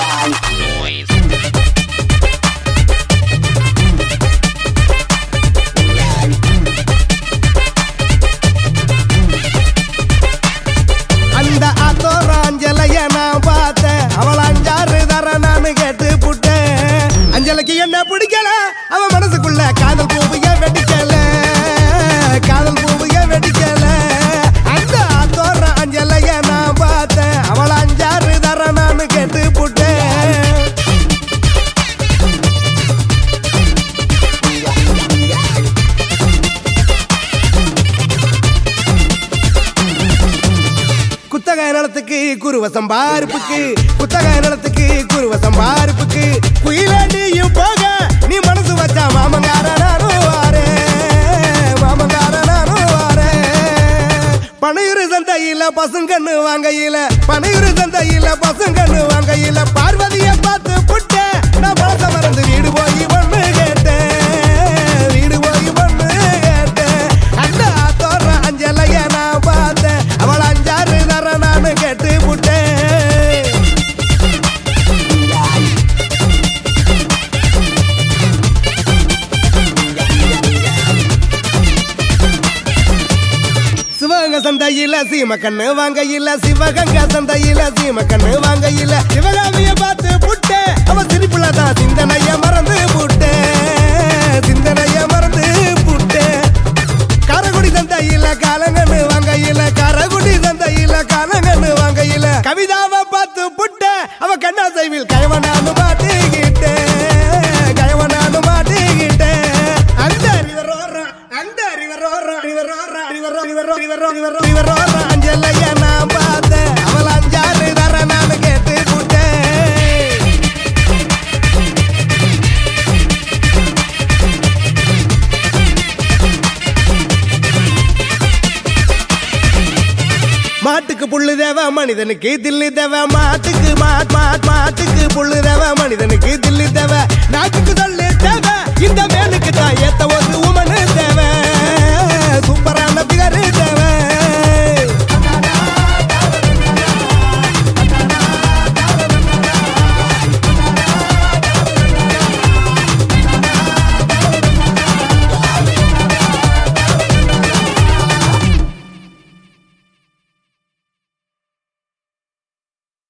அந்த அத்தோராஞ்சலைய நான் பார்த்தேன் அவள் அஞ்சாறு தர நான் கேட்டு புட்டேன் அஞ்சலைக்கு என்ன பிடிக்கல அவன் மனசுக்குள்ள காதல் பூவைய வெடிக்கல காதல் பூவைய வெடிக்கல அந்த அத்தோர அஞ்சலைய நான் பார்த்தேன் அவள் அஞ்சாறு தர நான் கேட்டு புட்டேன் குத்தகை நிலத்துக்கு குருவசம் பார்ப்புக்கு குத்தகை நிலத்துக்கு குருவசம் பார்ப்புக்கு குயிலாண்டியும் போக நீ மனசு வச்சா மாமங்கார நானும் வாரேன் மாமங்கார நானும் வாரேன் பனையுறு சந்தையில பசுங்கன்னு வாங்கையில பனையுறு சந்தையில பசுங்கன்னு வாங்கையில பார்வதிய பார்த்து புட்டேன் நான் பழச மறந்து வீடு போய் பொண்ணு கேட்டேன் வீடு போய் பொண்ணு கேட்டேன் அந்த தோற அஞ்சலைய நான் பார்த்தேன் அவள் அஞ்சாறு தர நான் கேட்டு புட்டேன் சிவகங்க சந்தையில சீமக்கண்ணு வாங்கையில சிவகங்க சந்தையில சீமக்கண்ணு வாங்கையில சிவகாமிய பார்த்து புட்டே அவ சிரிப்புல தான் சிந்தனைய மறந்து புட்டே சிந்தனைய மறந்து புட்டே காரக்குடி சந்தையில காலங்கன்னு வாங்கையில காரக்குடி சந்தையில காலங்கன்னு வாங்கையில கவிதாவை பார்த்து புட்டே அவ கண்ணா சைவில் கயவனானு மாட்டிக்கிட்டே கயவனானு மாட்டிக்கிட்டே அந்த ரிவர் ஓடுறான் அந்த ரிவர் ஓடுறான் ரிவர் ஓடுறான் river river river river river ஓடுறான் அஞ்சலைய நான் பார்த்தேன் அவள் அஞ்சாறு தர நான் கேட்டு புட்டேன் மாட்டுக்கு புல்லு தேவை மனிதனுக்கு தில்லு தேவை மாட்டுக்கு மாட் மாட் மாட்டுக்கு புல்லு தேவை மனிதனுக்கு தில்லு தேவை நாட்டுக்கு சொல்லு தேவை இந்த